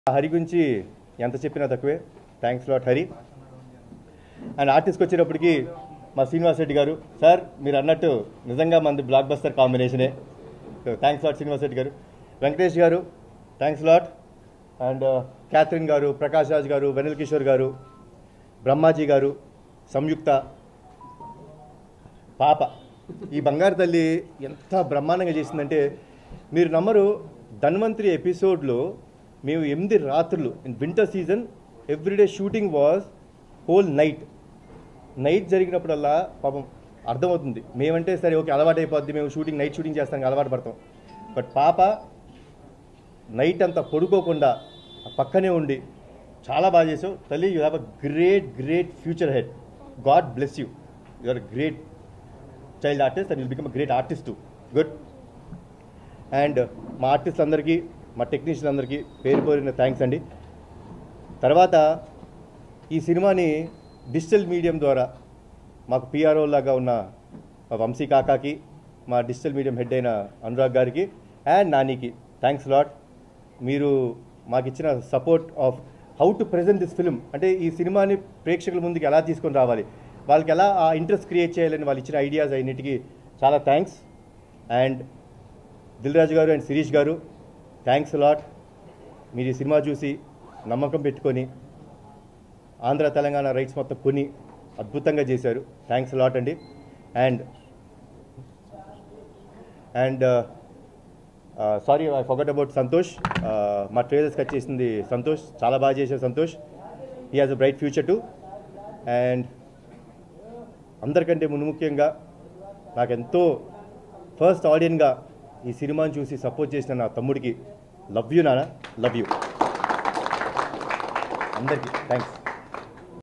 హరి గురించి ఎంత చెప్పినా తక్కువే థ్యాంక్స్ లాట్ హరి అండ్ ఆర్టిస్ట్కి వచ్చేటప్పటికి మా శ్రీనివాస్ రెడ్డి గారు సార్ మీరు అన్నట్టు నిజంగా మంది బ్లాక్ బస్టర్ కాంబినేషనే థ్యాంక్స్ లాట్ శ్రీనివాస్ రెడ్డి గారు వెంకటేష్ గారు థ్యాంక్స్ లాట్ అండ్ క్యాథరిన్ గారు ప్రకాష్ రాజ్ గారు వెనిల్ కిషోర్ గారు బ్రహ్మాజీ గారు సంయుక్త పాప ఈ బంగారు తల్లి ఎంత బ్రహ్మాండంగా చేసిందంటే మీరు నమ్మరు ధన్వంతరి ఎపిసోడ్లో మేము ఎనిమిది రాత్రులు in winter season everyday shooting was whole night night జరిగినప్పుడల్లా పాపం అర్థమవుతుంది మేమంటే సరే ఓకే అలవాటు అయిపోద్ది మేము షూటింగ్ నైట్ షూటింగ్ చేస్తానికి అలవాటు పడతాం బట్ పాప నైట్ అంతా పడుకోకుండా ఆ పక్కనే ఉండి చాలా బాగా చేసావు తల్లి you have a great great future ahead God bless you you are great child artist and will become great artist too good and మా ఆర్టిస్ట్ అందరికీ మా టెక్నీషియన్ అందరికీ పేరు పేరిన థ్యాంక్స్ అండి తర్వాత ఈ సినిమాని డిజిటల్ మీడియం ద్వారా మాకు పిఆర్ఓ లాగా ఉన్న మా వంశీ కాకాకి మా డిజిటల్ మీడియం హెడ్ అయిన అనురాగ్ గారికి అండ్ నానికి థ్యాంక్స్ లాట్ మీరు మాకు ఇచ్చిన support of how to present this film అంటే ఈ సినిమాని ప్రేక్షకుల ముందుకు ఎలా తీసుకొని రావాలి వాళ్ళకి ఎలా ఆ ఇంట్రెస్ట్ క్రియేట్ చేయాలని వాళ్ళు ఇచ్చిన ఐడియాస్ అన్నిటికీ చాలా థ్యాంక్స్ అండ్ దిల్ రాజు గారు అండ్ శిరీష్ గారు థ్యాంక్స్ లాట్ మీరు ఈ సినిమా చూసి నమ్మకం పెట్టుకొని ఆంధ్ర తెలంగాణ రైట్స్ మొత్తం కొని అద్భుతంగా చేశారు థ్యాంక్స్ లాట్ అండి and and sorry I forgot about Santosh Uh, మా ట్రేలర్స్ కట్ చేసింది సంతోష్ చాలా బాగా చేశారు Santosh he has a bright future too and అందరికంటే ముందు ముఖ్యంగా నాకెంతో ఫస్ట్ ఆడియన్గా ఈ సినిమాని చూసి సపోర్ట్ చేసిన నా తమ్ముడికి లవ్ యూ నాన్న లవ్ యూ అందరికీ థ్యాంక్స్